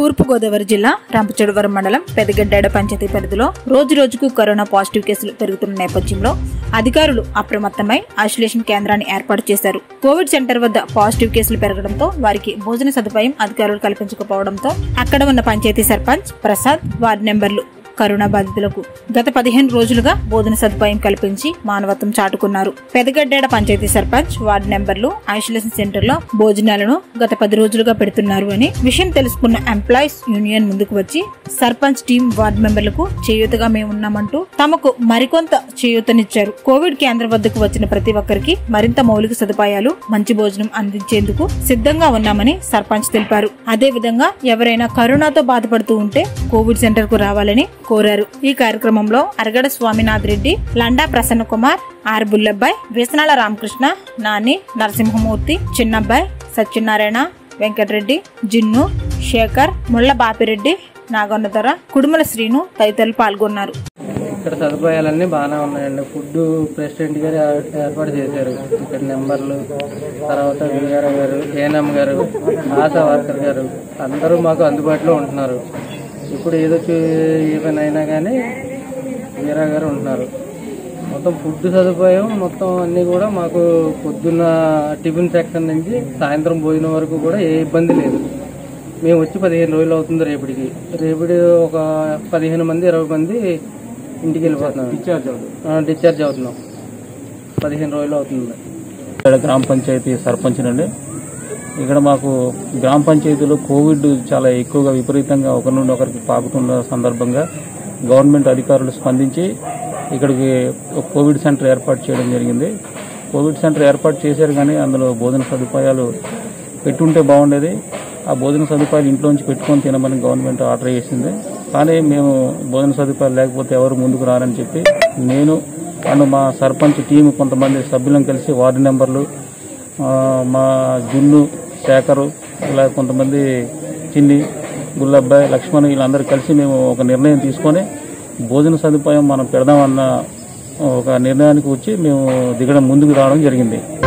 తూర్పుగోదావరి జిల్లా రంపచోడవరం మండలం పెదగడ్డాడ పంచాయతీ పరిధిలో రోజు రోజుకు కరోనా పాజిటివ్ కేసులు పెరుగుతున్న నేపథ్యంలో అధికారులు అప్రమత్తమై ఐసోలేషన్ కేంద్రాన్ని ఏర్పాటు చేశారు కోవిడ్ సెంటర్ వద్ద పాజిటివ్ కేసులు పెరగడంతో వారికి భోజన సదుపాయం అధికారులు కల్పించకపోవడంతో అక్కడ ఉన్న పంచాయతీ సర్పంచ్ ప్రసాద్ వార్డు నెంబర్లు కరోనా బాధితులకు గత పదిహేను రోజులుగా భోజన సదుపాయం కల్పించి మానవత్వం చాటుకున్నారు పెదగడ్డాడ పంచాయతీ సర్పంచ్ వార్డు నెంబర్లు ఐసోలేషన్ సెంటర్ లో భోజనాలను గత పది రోజులుగా పెడుతున్నారు అని విషయం తెలుసుకున్న ఎంప్లాయీస్ యూనియన్ ముందుకు వచ్చి సర్పంచ్ టీం వార్డు మెంబర్లకు చేయూతగా మేమున్నామంటూ తమకు మరికొంత చేయూతనిచ్చారు కోవిడ్ కేంద్రం వద్దకు వచ్చిన ప్రతి ఒక్కరికి మరింత మౌలిక సదుపాయాలు మంచి భోజనం అందించేందుకు సిద్ధంగా ఉన్నామని సర్పంచ్ తెలిపారు అదే విధంగా ఎవరైనా కరోనాతో బాధపడుతూ ఉంటే కోవిడ్ సెంటర్ కు రావాలని కోరారు ఈ కార్యక్రమంలో అరగడ స్వామినాథ్ రెడ్డి లండా ప్రసన్న కుమార్ ఆర్ బుల్లబ్బాయ్ వేసనాల రామకృష్ణ నాని నరసింహమూర్తి చిన్నబ్బాయ్ సత్యనారాయణ వెంకటరెడ్డి జిన్ను శేఖర్ ముళ్ళ బాపిరెడ్డి నాగన్నధర కుడుమల శ్రీను తదితరులు పాల్గొన్నారు ఇక్కడ సదుపాయాలన్నీ బాగానే ఉన్నాయండి ఫుడ్ ప్రెసిడెంట్ గారు ఏ- ఏర్పాటు చేశారు ఇక్కడ నెంబర్లు తర్వాత విఆర్ గారు ఏఎన్ఎం గారు ఆశా వర్కర్ గారు అందరూ మాకు అందుబాటులో ఉంటున్నారు ఇప్పుడు ఏదో ఈవెన్ అయినా కానీ వీరా గారు ఉంటున్నారు మొత్తం ఫుడ్ సదుపాయం మొత్తం అన్నీ కూడా మాకు పొద్దున్న టిఫిన్ సెక్షన్ నుంచి సాయంత్రం భోజనం వరకు కూడా ఏ ఇబ్బంది లేదు మేము వచ్చి పదిహేను రోజులు అవుతుంది రేపటికి రేపటి ఒక పదిహేను మంది ఇరవై మంది ఇంటికి వెళ్ళిపోతున్నాం డిశ్చార్జ్ అవుతుంది డిశ్చార్జ్ అవుతున్నాం పదిహేను రోజులు అవుతుంది ఇక్కడ గ్రామ పంచాయతీ సర్పంచ్ నుండి ఇక్కడ మాకు గ్రామ పంచాయతీలో కోవిడ్ చాలా ఎక్కువగా విపరీతంగా ఒకరి నుండి ఒకరికి పాకుతున్న సందర్భంగా గవర్నమెంట్ అధికారులు స్పందించి ఇక్కడికి ఒక కోవిడ్ సెంటర్ ఏర్పాటు చేయడం జరిగింది కోవిడ్ సెంటర్ ఏర్పాటు చేశారు కానీ అందులో భోజన సదుపాయాలు పెట్టుంటే బాగుండేది ఆ భోజన సదుపాయాలు ఇంట్లోంచి పెట్టుకొని తినమని గవర్నమెంట్ ఆర్డర్ చేసింది కానీ మేము భోజన సదుపాయాలు లేకపోతే ఎవరు ముందుకు రారని చెప్పి నేను అండ్ మా సర్పంచ్ టీం కొంతమంది సభ్యులను కలిసి వార్డు నెంబర్లు ఆ, మా జున్ను శేఖరు ఇలా కొంతమంది చిన్ని గుల్లబ్బాయి లక్ష్మణ్ వీళ్ళందరూ కలిసి మేము ఒక నిర్ణయం తీసుకొని భోజన సదుపాయం మనం పెడదామన్న ఒక నిర్ణయానికి వచ్చి మేము దిగడం ముందుకు రావడం జరిగింది